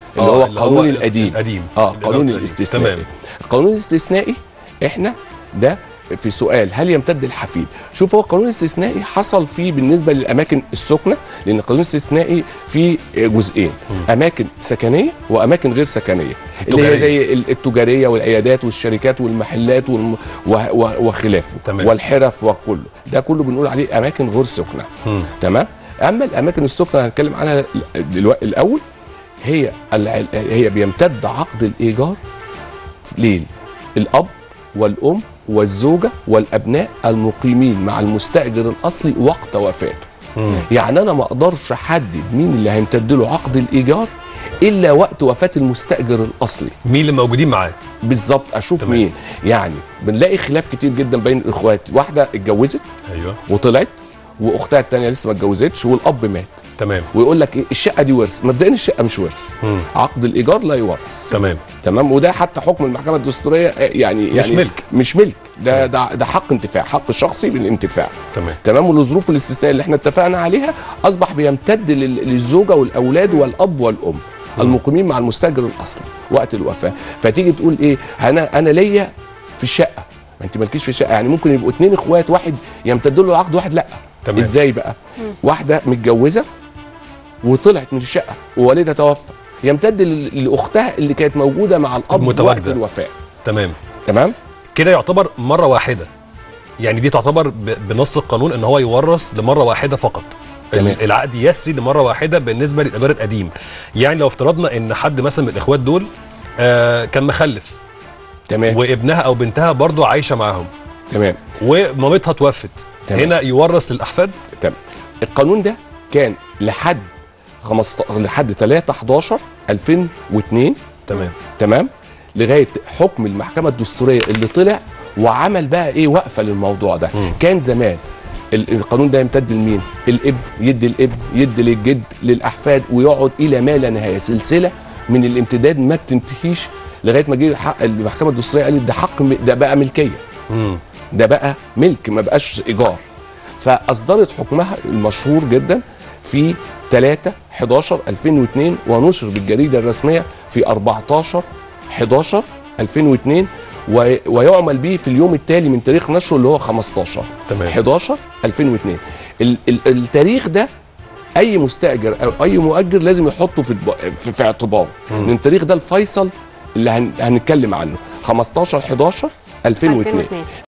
اللي آه، هو اللي القانون هو القديم القديم. اه اللي هو قانون القديم. الاستثنائي تمام. القانون الاستثنائي احنا ده في سؤال هل يمتد الحفيد شوف هو القانون الاستثنائي حصل فيه بالنسبه للاماكن السكنه لان القانون الاستثنائي فيه جزئين اماكن سكنيه واماكن غير سكنيه اللي هي تجارية. زي ال- التجاريه والعيادات والشركات والمحلات والم... و... و... وخلافه تمام. والحرف وكله ده كله بنقول عليه اماكن غير سكنه مم. تمام اما الاماكن السكنه هنتكلم عنها دلوقتي الاول هي الع- هي بيمتد عقد الايجار ليه الاب والام والزوجه والابناء المقيمين مع المستاجر الاصلي وقت وفاته مم. يعني انا ما اقدرش احدد مين اللي هيمتد له عقد الايجار الا وقت وفاه المستاجر الاصلي مين اللي موجودين معاه بالظبط اشوف تمام. مين يعني بنلاقي خلاف كتير جدا بين الاخوات واحده اتجوزت ايوه وطلعت واختها التانية لسه ما اتجوزتش والاب مات تمام ويقول لك ايه الشقه دي ورث مبدئيا الشقه مش ورث مم. عقد الايجار لا يورث تمام تمام وده حتى حكم المحكمه الدستوريه آه، يعني مش يعني ملك. مش ملك ده ده ده حق انتفاع حق الشخصي بالانتفاع تمام تمام والظروف الاستثنائيه اللي احنا اتفقنا عليها اصبح بيمتد لل- للزوجه والاولاد والاب والام المقيمين مع المستاجر الاصلي وقت الوفاه فتيجي تقول ايه انا انا ليا في الشقه ما انت مالكيش في الشقه يعني ممكن يبقوا اتنين اخوات واحد يمتد له العقد واحد لا تمام. ازاي بقى واحده متجوزه وطلعت من الشقه ووالدها توفى يمتد ل- لاختها اللي كانت موجوده مع الاب وقت المتواجدة. الوفاه تمام تمام كده يعتبر مره واحده يعني دي تعتبر ب- بنص القانون ان هو يورث لمره واحده فقط تمام. ال- العقد يسري لمره واحده بالنسبه للايجار القديم يعني لو افترضنا ان حد مثلا من الاخوات دول آه كان مخلف تمام وابنها او بنتها برضو عايشه معاهم تمام ومامتها توفت تمام. هنا يورث للاحفاد تمام القانون ده كان لحد 15 لحد 3 11 2002 تمام تمام لغايه حكم المحكمه الدستوريه اللي طلع وعمل بقى ايه وقفه للموضوع ده مم. كان زمان ال- القانون ده يمتد لمين الاب يدي الاب يدي للجد للاحفاد ويقعد الى ما لا نهايه سلسله من الامتداد ما بتنتهيش لغايه ما جه حق المحكمه الدستوريه قالت ده حق م- ده بقى ملكيه مم. ده بقى ملك ما بقاش ايجار فاصدرت حكمها المشهور جدا في 3 11 2002 ونشر بالجريده الرسميه في 14 11 2002 و- ويعمل به في اليوم التالي من تاريخ نشره اللي هو 15 تمام. 11 2002 ال- ال- التاريخ ده اي مستاجر او اي مؤجر لازم يحطه في الب- في, في اعتباره لان التاريخ ده الفيصل اللي هن- هنتكلم عنه 15 11 2002 2002